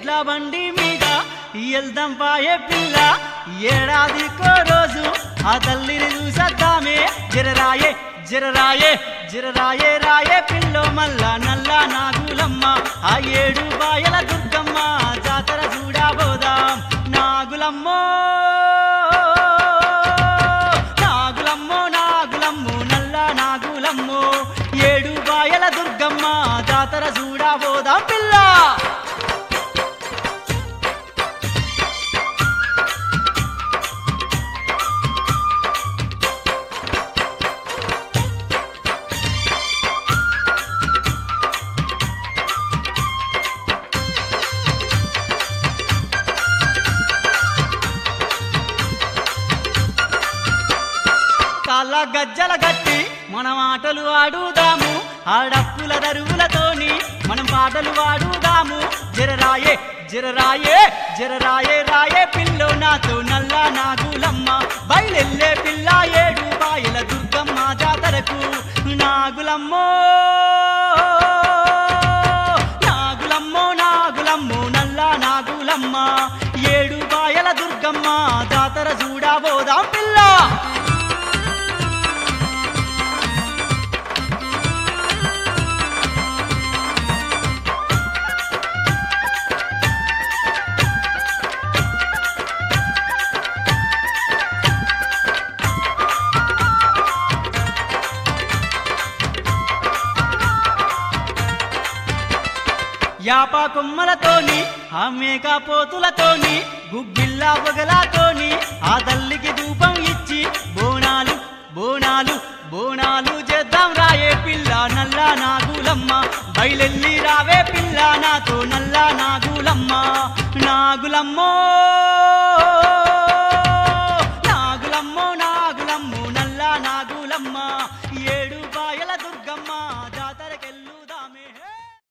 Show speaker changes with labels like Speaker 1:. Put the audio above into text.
Speaker 1: ఎడ్ల బండి మీద వెళ్దాం పాయే పిల్ల ఏడాదికో రోజు ఆ తల్లిని చూసద్దామే జరరాయే జరరాయే జరరాయే రాయే పిల్లో మల్ల నల్ల నాగులమ్మ ఆ ఏడు బాయల దుర్గమ్మ జాతర చూడబోదాం నాగులమ్మో నాగులమ్మో నాగులమ్ము నల్ల నాగులమ్మో ఏడు బాయల దుర్గమ్మ జాతర చూడబోదాం పిల్ల కాళ్ళ గజ్జల గట్టి మనం ఆటలు ఆడుదాము ఆడప్పుల దరువులతోని మనం పాటలు పాడుదాము జరరాయే జరరాయే జరరాయే రాయే పిల్లో నాతో నల్ల నాగులమ్మ బయలెల్లే పిల్ల ఏడు బాయల దుర్గమ్మ జాతరకు నాగులమ్మో నాగులమ్మో నాగులమ్మో నల్ల నాగులమ్మ ఏడు బాయల దుర్గమ్మ జాతర చూడబోదాం పిల్ల యాప కొమ్మలతోని ఆ మేకపోతులతోని గుగ్గిళ్ళ పొగలతోని ఆ తల్లికి ధూపం ఇచ్చి బోనాలు బోనాలు బోనాలు చేద్దాం రాయే పిల్ల నల్ల నాగులమ్మ బయలెల్లి రావే పిల్ల నాతో నల్ల నాగులమ్మ నాగులమ్మో